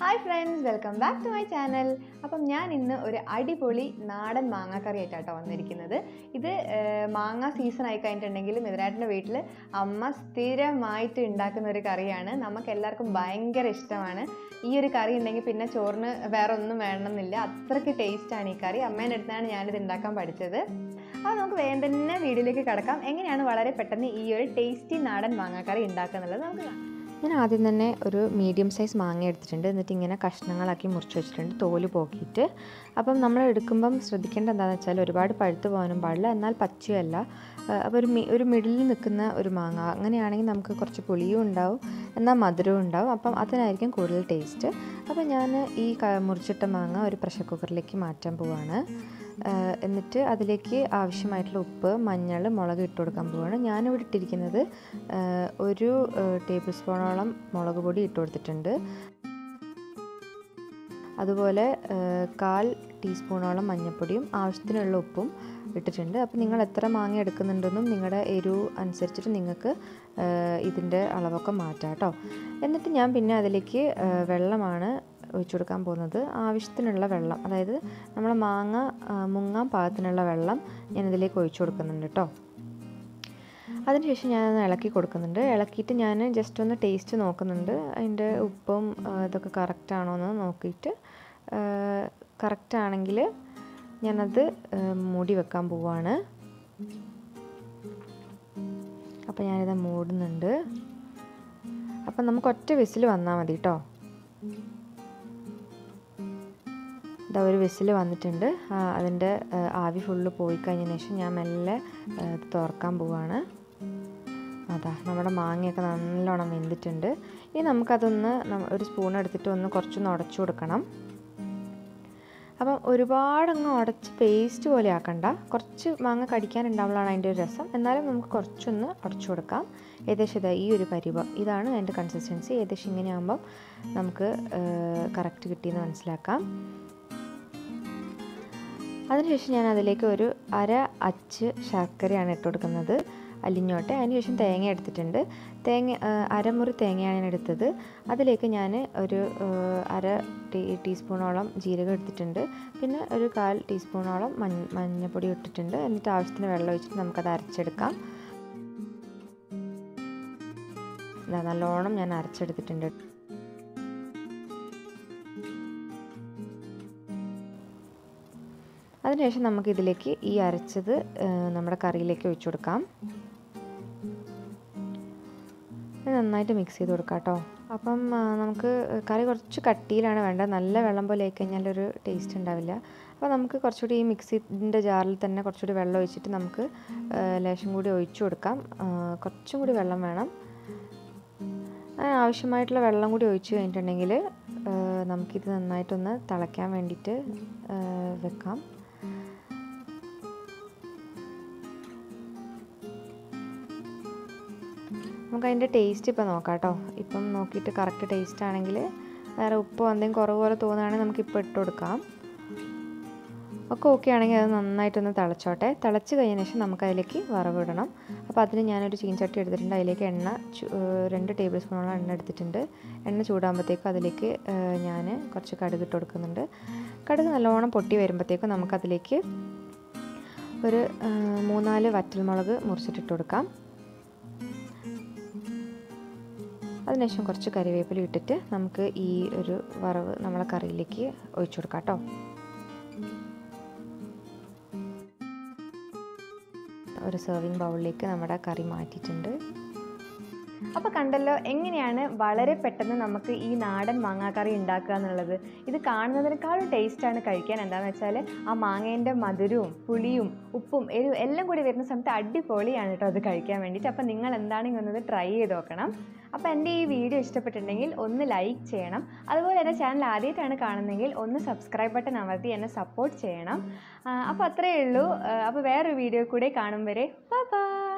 hi friends welcome back to my channel അപ്പം ഞാൻ ഇന്ന് ഒരു അടിപൊളി നാടൻ മാങ്ങാക്കറി ആയിട്ടാട്ടോ വന്നിരിക്കുന്നത് ഇത് ഏർ, മാങ്ങ സീസൺ ആയി കഴിഞ്ഞിട്ടുണ്ടെങ്കിൽ മിഥുനാട്ടിൻ്റെ വീട്ടിൽ അമ്മ സ്ഥിരമായിട്ട് ഉണ്ടാക്കുന്ന ഒരു കറിയാണ് നമുക്ക് എല്ലാവർക്കും ഭയങ്കര ഇഷ്ടമാണ് ഈ ഒരു കറി ഉണ്ടെങ്കിൽ പിന്നെ ചോറിന് വേറെ ഒന്നും വേണമെന്നില്ല അത്രയ്ക്ക് ടേസ്റ്റാണ് ഈ കറി അമ്മേൻ്റെ അടുത്താണ് ഞാനിത് ഉണ്ടാക്കാൻ പഠിച്ചത് അപ്പോൾ നമുക്ക് വേഗം തന്നെ വീഡിയോയിലേക്ക് കിടക്കാം എങ്ങനെയാണ് വളരെ പെട്ടെന്ന് ഈ ഒരു ടേസ്റ്റി നാടൻ മാങ്ങാക്കറി ഉണ്ടാക്കുക എന്നുള്ളത് നമുക്ക് കാണാം ഞാൻ ആദ്യം തന്നെ ഒരു മീഡിയം സൈസ് മാങ്ങ എടുത്തിട്ടുണ്ട് എന്നിട്ട് ഇങ്ങനെ കഷ്ണങ്ങളാക്കി മുറിച്ച് വെച്ചിട്ടുണ്ട് തോല് പോക്കിയിട്ട് അപ്പം നമ്മൾ എടുക്കുമ്പം ശ്രദ്ധിക്കേണ്ട എന്താണെന്ന് വെച്ചാൽ ഒരുപാട് പഴുത്ത് പോകാനും പാടില്ല എന്നാൽ പച്ചയല്ല അപ്പോൾ ഒരു മി- ഒരു മിഡിലിൽ നിൽക്കുന്ന ഒരു മാങ്ങ അങ്ങനെയാണെങ്കിൽ നമുക്ക് കുറച്ച് പുളിയും ഉണ്ടാവും എന്നാൽ മധുരവും ഉണ്ടാവും അപ്പം അതിനായിരിക്കും കൂടുതൽ ടേസ്റ്റ് അപ്പോൾ ഞാൻ ഈ ക- മുറിച്ചിട്ട മാങ്ങ ഒരു പ്രഷർ കുക്കറിലേക്ക് മാറ്റാൻ പോവാണ് ആഹ് എന്നിട്ട് അതിലേക്ക് ആവശ്യമായിട്ടുള്ള ഉപ്പ് മഞ്ഞൾ മുളക് ഇട്ട് കൊടുക്കാൻ പോവാണ് ഞാനിവിടെ ഇട്ടിരിക്കുന്നത് ആഹ് ഒരു ടേബിൾ സ്പൂണോളം മുളക് പൊടി ഇട്ട് കൊടുത്തിട്ടുണ്ട് അതുപോലെ ആഹ് കാൽ ടീസ്പൂണോളം മഞ്ഞൾപ്പൊടിയും ആവശ്യത്തിനുള്ള ഉപ്പും ഇട്ടിട്ടുണ്ട് അപ്പോൾ നിങ്ങൾ എത്ര മാങ്ങ എടുക്കുന്നുണ്ടെന്നും നിങ്ങളുടെ എരിവ് അനുസരിച്ചിട്ട് നിങ്ങൾക്ക് ആഹ് ഇതിൻ്റെ അളവൊക്കെ മാറ്റാം കേട്ടോ എന്നിട്ട് ഞാൻ പിന്നെ അതിലേക്ക് ആഹ് വെള്ളമാണ് ഒഴിച്ചു കൊടുക്കാൻ പോകുന്നത് ആവശ്യത്തിനുള്ള വെള്ളം അതായത് നമ്മൾ മാങ്ങ ആഹ് മുങ്ങാൻ പാകത്തിനുള്ള വെള്ളം ഞാൻ ഇതിലേക്ക് ഒഴിച്ചു കൊടുക്കുന്നുണ്ട് കേട്ടോ അതിനുശേഷം ഞാനൊന്ന് ഇളക്കി കൊടുക്കുന്നുണ്ട് ഇളക്കിയിട്ട് ഞാൻ ജസ്റ്റ് ഒന്ന് ടേസ്റ്റ് നോക്കുന്നുണ്ട് അതിൻ്റെ ഉപ്പും ആ, ഇതൊക്കെ കറക്റ്റ് ആണോ എന്ന് നോക്കിയിട്ട് കറക്റ്റ് ആണെങ്കിൽ ഞാനത് ആ, മൂടി വെക്കാൻ പോവാണ് അപ്പോൾ ഞാനിത് മൂടുന്നുണ്ട് അപ്പം നമുക്ക് ഒറ്റ വിസിൽ വന്നാൽ മതി കേട്ടോ ഇതാ ഒരു വിസിൽ വന്നിട്ടുണ്ട് ആ, അതിൻ്റെ ആ, ആവി ഫുള്ള് പോയി കഴിഞ്ഞതിന് ശേഷം ഞാൻ മെല്ലെ ആ, ഇത് തുറക്കാൻ പോവാണ് അതാ നമ്മുടെ മാങ്ങയൊക്കെ നല്ലോണം വെന്തിട്ടുണ്ട് ഇനി നമുക്കതൊന്ന് നമ്മ- ഒരു സ്പൂൺ എടുത്തിട്ട് ഒന്ന് കുറച്ചൊന്ന് ഉടച്ചു കൊടുക്കണം അപ്പം ഒരുപാടങ്ങ് ഉടച്ച് പേസ്റ്റ് പോലെ ആക്കണ്ട കുറച്ച് മാങ്ങ കടിക്കാനുണ്ടാവുമ്പോഴാണ് അതിൻ്റെ ഒരു രസം എന്നാലും നമുക്ക് കുറച്ചൊന്ന് ഉടച്ചു കൊടുക്കാം ഏകദേശം ഇതാ ഈ ഒരു പരിവം ഇതാണ് അതിൻ്റെ കൺസിസ്റ്റൻസി ഏകദേശം ഇങ്ങനെയാകുമ്പം നമുക്ക് കറക്റ്റ് കിട്ടിയെന്ന് മനസ്സിലാക്കാം അതിനുശേഷം ഞാൻ അതിലേക്ക് ഒരു അര അച്ച് ശർക്കരയാണ് ഇട്ട് കൊടുക്കുന്നത് അലിഞ്ഞോട്ടെ അതിനുശേഷം തേങ്ങ എടുത്തിട്ടുണ്ട് തേങ്ങ ആ, അരമുറി തേങ്ങയാണ് ഞാൻ എടുത്തത് അതിലേക്ക് ഞാൻ ഒരു ആ, അര ടീ ടീസ്പൂണോളം ജീരകം എടുത്തിട്ടുണ്ട് പിന്നെ ഒരു കാൽ ടീസ്പൂണോളം മഞ്ഞ മഞ്ഞൾപ്പൊടി ഇട്ടിട്ടുണ്ട് എന്നിട്ട് ആവശ്യത്തിന് വെള്ളം ഒഴിച്ചിട്ട് നമുക്കത് അരച്ചെടുക്കാം ദാ നല്ലോണം ഞാൻ അരച്ചെടുത്തിട്ടുണ്ട് അതിനുശേഷം നമുക്ക് ഇതിലേക്ക് ഈ അരച്ചത് ആ, നമ്മുടെ കറിയിലേക്ക് ഒഴിച്ചു കൊടുക്കാം ഇത് നന്നായിട്ട് മിക്സ് ചെയ്ത് കൊടുക്കാം കേട്ടോ അപ്പം ആ, നമുക്ക് കറി കുറച്ച് കട്ടിയിലാണ് വേണ്ടത് നല്ല വെള്ളം പോലെ ആയി കഴിഞ്ഞാൽ ഒരു ടേസ്റ്റ് ഉണ്ടാവില്ല അപ്പോൾ നമുക്ക് കുറച്ചുകൂടി ഈ മിക്സിൻ്റെ ജാറിൽ തന്നെ കുറച്ചുകൂടി വെള്ളം ഒഴിച്ചിട്ട് നമുക്ക് ആ, ലേശം കൂടി ഒഴിച്ചു കൊടുക്കാം ആ, കുറച്ചും കൂടി വെള്ളം വേണം അങ്ങനെ ആവശ്യമായിട്ടുള്ള വെള്ളം കൂടി ഒഴിച്ച് കഴിഞ്ഞിട്ടുണ്ടെങ്കിൽ ആ, നമുക്കിത് നന്നായിട്ടൊന്ന് തിളയ്ക്കാൻ വേണ്ടിയിട്ട് ആ, വെക്കാം നമുക്ക് അതിൻ്റെ ടേസ്റ്റ് ഇപ്പോൾ നോക്കാം കേട്ടോ ഇപ്പം നോക്കിയിട്ട് കറക്റ്റ് ടേസ്റ്റ് ആണെങ്കിൽ വേറെ ഉപ്പോ എന്തെങ്കിലും കുറവ് പോലെ തോന്നുകയാണെങ്കിൽ നമുക്ക് ഇപ്പോൾ ഇട്ട് കൊടുക്കാം ഒക്കെ ഓക്കെ ആണെങ്കിൽ അത് നന്നായിട്ടൊന്ന് തിളച്ചോട്ടെ തിളച്ച് കഴിഞ്ഞ ശേഷം നമുക്കതിലേക്ക് വറവിടണം അപ്പോൾ അതിന് ഞാനൊരു ചീൻചട്ടി എടുത്തിട്ടുണ്ട് അതിലേക്ക് എണ്ണ ചു- ഏഹ് രണ്ട് ടേബിൾ സ്പൂണോളം എണ്ണ എടുത്തിട്ടുണ്ട് എണ്ണ ചൂടാകുമ്പോഴത്തേക്കും അതിലേക്ക് ഏഹ് ഞാൻ കുറച്ച് കടുക് ഇട്ട് കൊടുക്കുന്നുണ്ട് കടുക് നല്ലോണം പൊട്ടി വരുമ്പോഴത്തേക്കും നമുക്കതിലേക്ക് ഒരു ഏഹ് മൂന്നാല് വറ്റൽമുളക് മുറിച്ചിട്ടിട്ട് കൊടുക്കാം അതിനുശേഷം കുറച്ച് കരിവേപ്പില ഇട്ടിട്ട് നമുക്ക് ഈ ഒരു വറവ് നമ്മളെ കറിയിലേക്ക് ഒഴിച്ചു കൊടുക്കാം കേട്ടോ ഒരു സെർവിങ് ബൗളിലേക്ക് നമ്മുടെ കറി മാറ്റിയിട്ടുണ്ട് അപ്പോൾ കണ്ടല്ലോ എങ്ങനെയാണ് വളരെ പെട്ടെന്ന് നമുക്ക് ഈ നാടൻ മാങ്ങാക്കറി ഉണ്ടാക്കുക എന്നുള്ളത് ഇത് കാണുന്നതിനേക്കാളും ടേസ്റ്റാണ് കഴിക്കാൻ എന്താണെന്ന് വെച്ചാൽ ആ മാങ്ങേൻ്റെ മധുരവും പുളിയും ഉപ്പും എരിവും എല്ലാം കൂടി വരുന്ന സമയത്ത് അടിപൊളിയാണ് കേട്ടോ അത് കഴിക്കാൻ വേണ്ടിയിട്ട് അപ്പോൾ നിങ്ങൾ എന്താണെങ്കിൽ ഒന്നത് ട്രൈ ചെയ്ത് നോക്കണം അപ്പോൾ എൻ്റെ ഈ വീഡിയോ ഇഷ്ടപ്പെട്ടിട്ടുണ്ടെങ്കിൽ ഒന്ന് ലൈക്ക് ചെയ്യണം അതുപോലെ എൻ്റെ ചാനൽ ആദ്യമായിട്ടാണ് കാണുന്നതെങ്കിൽ ഒന്ന് സബ്സ്ക്രൈബ് ബട്ടൺ അമർത്തി എന്നെ സപ്പോർട്ട് ചെയ്യണം അപ്പോൾ അത്രയേ ഉള്ളൂ അപ്പോൾ വേറൊരു വീഡിയോ കൂടെ കാണും വരെ ബൈ